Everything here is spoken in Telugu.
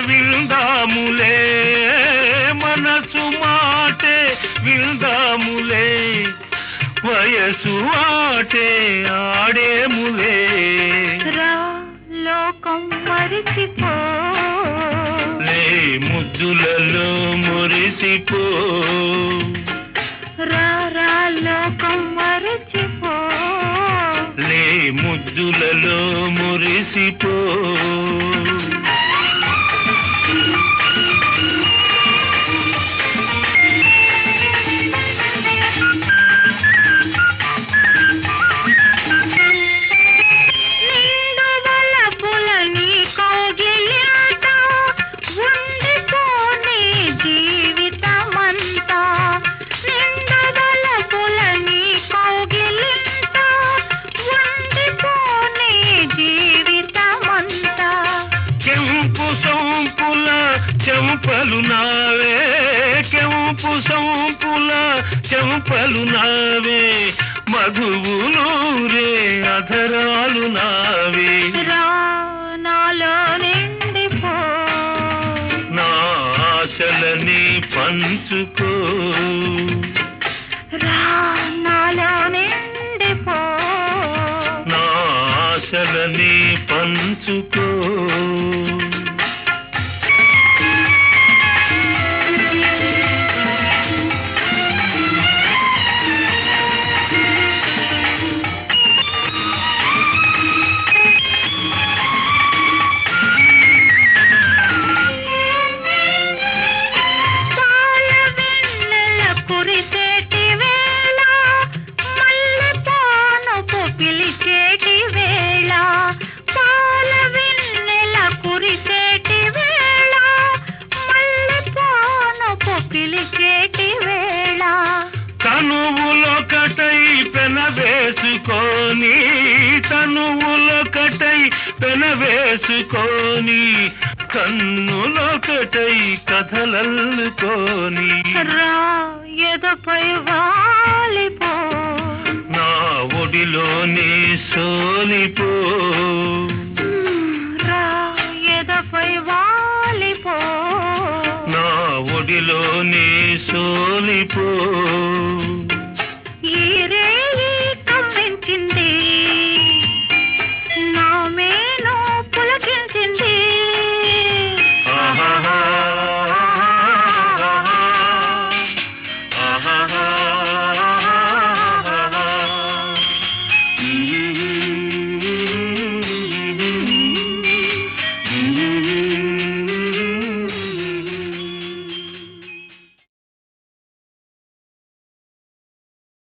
విందాములే మనసు మాటే విందాములే వయసు ఆటే ఆడేములే రా లోకం మరిచిపో లే ముద్దులలో మురిసిపో రా రా లోకం మరిచిపో లే ముద్దులలో మురిసిపో నిండు వలపుల నీ కౌగిలింత ఉండిపోని జీవితమంతా నిండు వలపుల నీ కౌగిలింత ఉండిపోని జీవితమంతా కెంపు సొంపుల చెంపలు నావే కెంపు సొంపుల చెంపలు నావే మధువులూరే అధరాలు నావే రా నాలో నిండిపో నా ఆశలని పంచుకో రా నాలో నిండిపో నా ఆశలని పంచుకో పాల వెన్నెల కురిసేటి వేళ మల్లె పానుపు పిలిచేటి వేళ పాల వెన్నెల కురిసేటి వేళ మల్లె పానుపు పిలిచేటి వేళ తనువులొకటై పెనవేసుకొని తనువులొకటై పెనవేసుకొని కన్నులొకటై కథలల్లుకొని రా ఎదపై వాలిపో నా ఒడిలోని సోలిపో రా ఎదపై వాలిపో నా ఒడిలోని సోలిపో